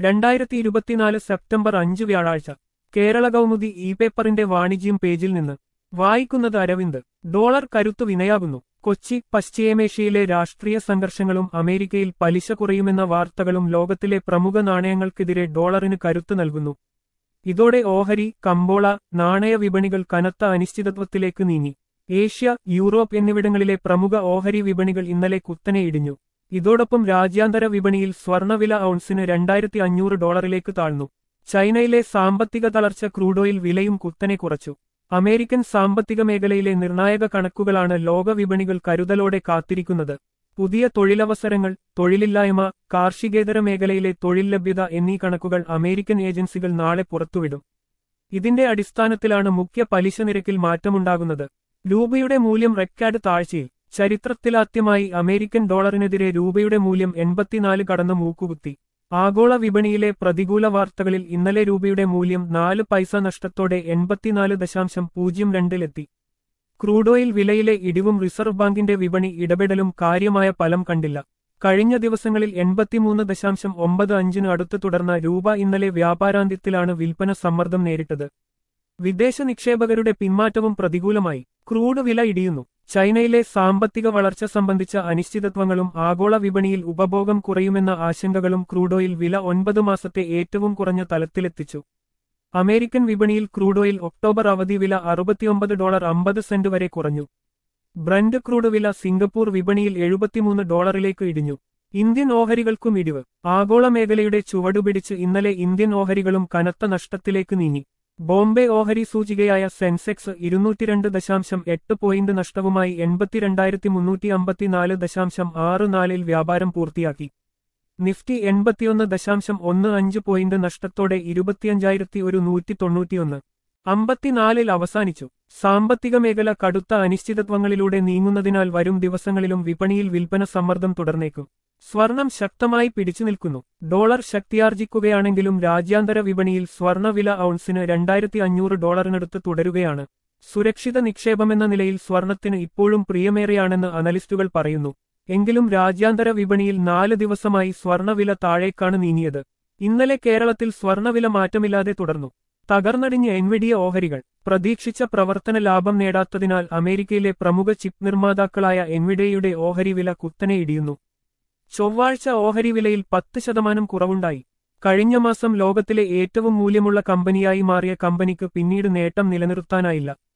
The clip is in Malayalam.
രണ്ടായിരത്തി ഇരുപത്തിനാല് സെപ്റ്റംബർ അഞ്ച് വ്യാഴാഴ്ച കേരള കൗമുദി ഇ പേപ്പറിന്റെ വാണിജ്യം പേജിൽ നിന്ന് വായിക്കുന്നത് അരവിന്ദ് ഡോളർ കരുത്തു വിനയാകുന്നു കൊച്ചി പശ്ചിമേഷ്യയിലെ രാഷ്ട്രീയ സംഘർഷങ്ങളും അമേരിക്കയിൽ പലിശ കുറയുമെന്ന വാർത്തകളും ലോകത്തിലെ പ്രമുഖ നാണയങ്ങൾക്കെതിരെ ഡോളറിന് കരുത്തു നൽകുന്നു ഇതോടെ ഓഹരി കമ്പോള നാണയ വിപണികൾ കനത്ത അനിശ്ചിതത്വത്തിലേക്ക് നീങ്ങി ഏഷ്യ യൂറോപ്പ് എന്നിവിടങ്ങളിലെ പ്രമുഖ ഓഹരി വിപണികൾ ഇന്നലെ കുത്തനെ ഇടിഞ്ഞു ഇതോടൊപ്പം രാജ്യാന്തര വിപണിയിൽ സ്വർണ്ണവില ഔൺസിന് രണ്ടായിരത്തി അഞ്ഞൂറ് ഡോളറിലേക്ക് താഴ്ന്നു ചൈനയിലെ സാമ്പത്തിക തളർച്ച ക്രൂഡോയിൽ വിലയും കുത്തനെ കുറച്ചു അമേരിക്കൻ സാമ്പത്തിക മേഖലയിലെ നിർണായക കണക്കുകളാണ് ലോക വിപണികൾ കരുതലോടെ കാത്തിരിക്കുന്നത് പുതിയ തൊഴിലവസരങ്ങൾ തൊഴിലില്ലായ്മ കാർഷികേതര മേഖലയിലെ തൊഴിൽ ലഭ്യത എന്നീ കണക്കുകൾ അമേരിക്കൻ ഏജൻസികൾ നാളെ പുറത്തുവിടും ഇതിന്റെ അടിസ്ഥാനത്തിലാണ് മുഖ്യ പലിശ നിരക്കിൽ മാറ്റമുണ്ടാകുന്നത് രൂപയുടെ മൂല്യം റെക്കാർഡ് താഴ്ചയിൽ ചരിത്രത്തിലാദ്യമായി അമേരിക്കൻ ഡോളറിനെതിരെ രൂപയുടെ മൂല്യം എൺപത്തിനാല് കടന്ന് മൂക്കുകുത്തി ആഗോള വിപണിയിലെ പ്രതികൂല വാർത്തകളിൽ ഇന്നലെ രൂപയുടെ മൂല്യം നാല് പൈസ നഷ്ടത്തോടെ എൺപത്തിനാല് ദശാംശം പൂജ്യം രണ്ടിലെത്തി ക്രൂഡോയിൽ വിലയിലെ ഇടിവും റിസർവ് ബാങ്കിന്റെ വിപണി ഇടപെടലും കാര്യമായ ഫലം കണ്ടില്ല കഴിഞ്ഞ ദിവസങ്ങളിൽ എൺപത്തിമൂന്ന് ദശാംശം ഒമ്പത് അഞ്ചിന് അടുത്ത് തുടർന്ന രൂപ ഇന്നലെ വ്യാപാരാന്ത്യത്തിലാണ് വിൽപ്പന സമ്മർദ്ദം നേരിട്ടത് വിദേശ നിക്ഷേപകരുടെ പിന്മാറ്റവും പ്രതികൂലമായി ക്രൂഡ് വില ഇടിയുന്നു ചൈനയിലെ സാമ്പത്തിക വളർച്ച സംബന്ധിച്ച അനിശ്ചിതത്വങ്ങളും ആഗോള വിപണിയിൽ ഉപഭോഗം കുറയുമെന്ന ആശങ്കകളും ക്രൂഡോയിൽ വില ഒൻപത് മാസത്തെ ഏറ്റവും കുറഞ്ഞ തലത്തിലെത്തിച്ചു അമേരിക്കൻ വിപണിയിൽ ക്രൂഡോയിൽ ഒക്ടോബർ അവധി വില അറുപത്തിയൊമ്പത് ഡോളർ അമ്പത് സെന്റ് വരെ കുറഞ്ഞു ബ്രന്റ് ക്രൂഡ് വില സിംഗപ്പൂർ വിപണിയിൽ എഴുപത്തിമൂന്ന് ഡോളറിലേക്ക് ഇടിഞ്ഞു ഇന്ത്യൻ ഓഹരികൾക്കും ഇടിവ് ആഗോള മേഖലയുടെ ചുവടുപിടിച്ച് ഇന്നലെ ഇന്ത്യൻ ഓഹരികളും കനത്ത നഷ്ടത്തിലേക്ക് നീങ്ങി ബോംബെ ഓഹരി സൂചികയായ സെൻസെക്സ് ഇരുന്നൂറ്റിരണ്ട് ദശാംശം എട്ട് പോയിന്റ് നഷ്ടവുമായി എൺപത്തിരണ്ടായിരത്തി മുന്നൂറ്റി അമ്പത്തിനാല് ദശാംശം ആറ് നാലിൽ വ്യാപാരം പൂർത്തിയാക്കി നിഫ്റ്റി എൺപത്തിയൊന്ന് ദശാംശം ഒന്ന് അഞ്ച് പോയിന്റ് നഷ്ടത്തോടെ ഇരുപത്തിയഞ്ചായിരത്തി ഒരു നൂറ്റി തൊണ്ണൂറ്റിയൊന്ന് അമ്പത്തിനാലിൽ അവസാനിച്ചു സാമ്പത്തിക മേഖല കടുത്ത അനിശ്ചിതത്വങ്ങളിലൂടെ നീങ്ങുന്നതിനാൽ വരും ദിവസങ്ങളിലും വിപണിയിൽ വിൽപ്പന സമ്മർദ്ദം തുടർന്നേക്കും സ്വർണം ശക്തമായി പിടിച്ചു നിൽക്കുന്നു ഡോളർ ശക്തിയാർജിക്കുകയാണെങ്കിലും രാജ്യാന്തര വിപണിയിൽ സ്വർണ്ണവില ഔൺസിന് രണ്ടായിരത്തി അഞ്ഞൂറ് ഡോളറിനടുത്ത് തുടരുകയാണ് സുരക്ഷിത നിക്ഷേപമെന്ന നിലയിൽ സ്വർണത്തിന് ഇപ്പോഴും പ്രിയമേറെയാണെന്ന് അനലിസ്റ്റുകൾ പറയുന്നു എങ്കിലും രാജ്യാന്തര വിപണിയിൽ നാല് ദിവസമായി സ്വർണ്ണവില താഴേക്കാണ് നീങ്ങിയത് ഇന്നലെ കേരളത്തിൽ സ്വർണ്ണവില മാറ്റമില്ലാതെ തുടർന്നു തകർന്നടിഞ്ഞ എൻവിഡിയ ഓഹരികൾ പ്രതീക്ഷിച്ച പ്രവർത്തന ലാഭം നേടാത്തതിനാൽ അമേരിക്കയിലെ പ്രമുഖ ചിപ്പ് നിർമ്മാതാക്കളായ എൻവിഡിയയുടെ ഓഹരി വില കുത്തനെ ഇടിയുന്നു ചൊവ്വാഴ്ച ഓഹരി വിലയിൽ പത്ത് ശതമാനം കുറവുണ്ടായി കഴിഞ്ഞ മാസം ലോകത്തിലെ ഏറ്റവും മൂല്യമുള്ള കമ്പനിയായി മാറിയ കമ്പനിക്ക് പിന്നീട് നേട്ടം നിലനിർത്താനായില്ല